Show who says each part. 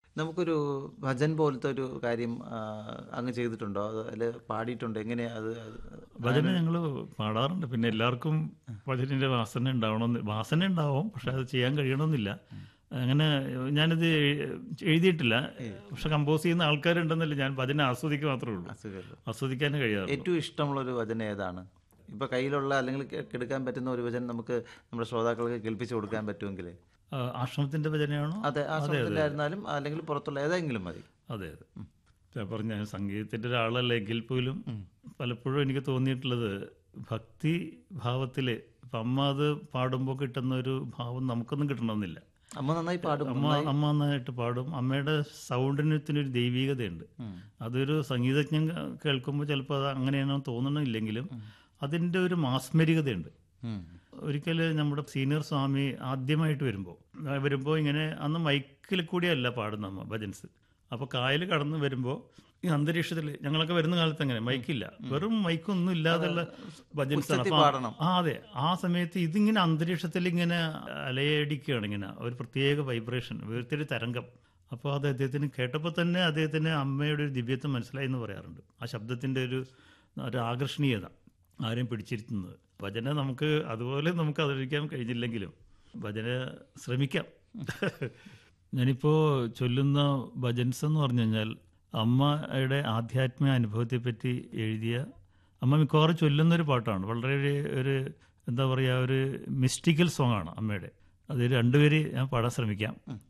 Speaker 1: നമുക്കൊരു ഭജൻ പോലത്തെ ഒരു കാര്യം ആ, അങ്ങ് ചെയ്തിട്ടുണ്ടോ അത് അല്ലെ പാടിയിട്ടുണ്ടോ എങ്ങനെയാ അത് അത്
Speaker 2: ഭജന ഞങ്ങൾ പാടാറുണ്ട് പിന്നെ എല്ലാവർക്കും ഭജനിന്റെ വാസന ഉണ്ടാവണമെന്ന് വാസന ഉണ്ടാവും പക്ഷെ അത് ചെയ്യാൻ കഴിയണമെന്നില്ല അങ്ങനെ ഞാനിത് എഴുതിയിട്ടില്ല പക്ഷെ കമ്പോസ് ചെയ്യുന്ന ആൾക്കാരുണ്ടെന്നല്ല ഞാൻ ഭജന ആസ്വദിക്കുക മാത്രമേ ഉള്ളൂ
Speaker 1: അസുഖമല്ലോ
Speaker 2: ആസ്വദിക്കാനേ കഴിയാറുള്ളൂ
Speaker 1: ഏറ്റവും ഇഷ്ടമുള്ള ഒരു വചനം ഏതാണ് ഇപ്പൊ കയ്യിലുള്ള അല്ലെങ്കിൽ കെ- എടുക്കാൻ പറ്റുന്ന ഒരു വചനം നമുക്ക് നമ്മുടെ ശ്രോതാക്കൾക്ക് കേൾപ്പിച്ചു കൊടുക്കാൻ പറ്റുമെങ്കിൽ
Speaker 2: ആ, ആശ്രമത്തിന്റെ ഭജനയാണോ
Speaker 1: അതെ ആശ്രമത്തിലായിരുന്നാലും അല്ലെങ്കിൽ പുറത്തുള്ള ഏതെങ്കിലും മതി
Speaker 2: അതെ അതെ ഞാൻ പറഞ്ഞ സംഗീതത്തിന്റെ ഒരാളല്ല എങ്കിൽ പോലും പലപ്പോഴും എനിക്ക് തോന്നിയിട്ടുള്ളത് ഭക്തി ഭാവത്തില് ഇപ്പം അമ്മ അത് പാടുമ്പോൾ കിട്ടുന്ന ഒരു ഭാവം നമുക്കൊന്നും കിട്ടണമെന്നില്ല
Speaker 1: അമ്മ നന്നായി പാടും
Speaker 2: അമ്മ അമ്മ നന്നായിട്ട് പാടും അമ്മയുടെ സൗണ്ടിനത്തിനൊരു ദൈവികതയുണ്ട് അതൊരു സംഗീതജ്ഞൻ കേൾക്കുമ്പോൾ ചിലപ്പോൾ അത് അങ്ങനെയാണോ തോന്നണില്ലെങ്കിലും അതിൻ്റെ ഒരു മാസ്മരികതയുണ്ട്
Speaker 1: ഉം.
Speaker 2: ഒരിക്കൽ നമ്മുടെ സീനിയർ സ്വാമി ആദ്യമായിട്ട് വരുമ്പോൾ വരുമ്പോൾ ഇങ്ങനെ അന്ന് മൈക്കിൽ കൂടിയല്ല പാടുന്ന അമ്മ ഭജൻസ് അപ്പോൾ കായൽ കടന്ന് വരുമ്പോൾ ഈ അന്തരീക്ഷത്തിൽ ഞങ്ങളൊക്കെ വരുന്ന കാലത്ത് അങ്ങനെ മൈക്കില്ല വെറും മൈക്കൊന്നും ഇല്ലാതെയുള്ള ഭജൻസ്
Speaker 1: ഉച്ചത്തിൽ പാടണം.
Speaker 2: ആ അതെ ആ സമയത്ത് ഇതിങ്ങനെ അന്തരീക്ഷത്തിൽ ഇങ്ങനെ അലയടിക്കുകയാണ് ഇങ്ങനെ ഒരു പ്രത്യേക വൈബ്രേഷൻ വേർത്തൊരു തരംഗം അപ്പോൾ അത് അദ്ദേഹത്തിന് കേട്ടപ്പോൾ തന്നെ അദ്ദേഹത്തിന് അമ്മയുടെ ഒരു ദിവ്യത്വം മനസ്സിലായി എന്ന് പറയാറുണ്ട് ആ ശബ്ദത്തിൻ്റെ ഒരു ഒരു ആകർഷണീയത ആരെയും പിടിച്ചിരുത്തുന്നത് ഭജന നമുക്ക് അതുപോലെ നമുക്ക് അവതരിക്കാൻ കഴിഞ്ഞില്ലെങ്കിലും ഭജന ശ്രമിക്കാം ഞാനിപ്പോൾ ചൊല്ലുന്ന ഭജൻസ് എന്ന് പറഞ്ഞു കഴിഞ്ഞാൽ അമ്മയുടെ ആധ്യാത്മിക അനുഭവത്തെപ്പറ്റി എഴുതിയ അമ്മ മിക്കവാറും ചൊല്ലുന്നൊരു പാട്ടാണ് വളരെ ഒരു ഒരു എന്താ പറയുക ഒരു മിസ്റ്റിക്കൽ സോങ് ആണ് അമ്മയുടെ അത് രണ്ടുപേര് ഞാൻ പാടാൻ ശ്രമിക്കാം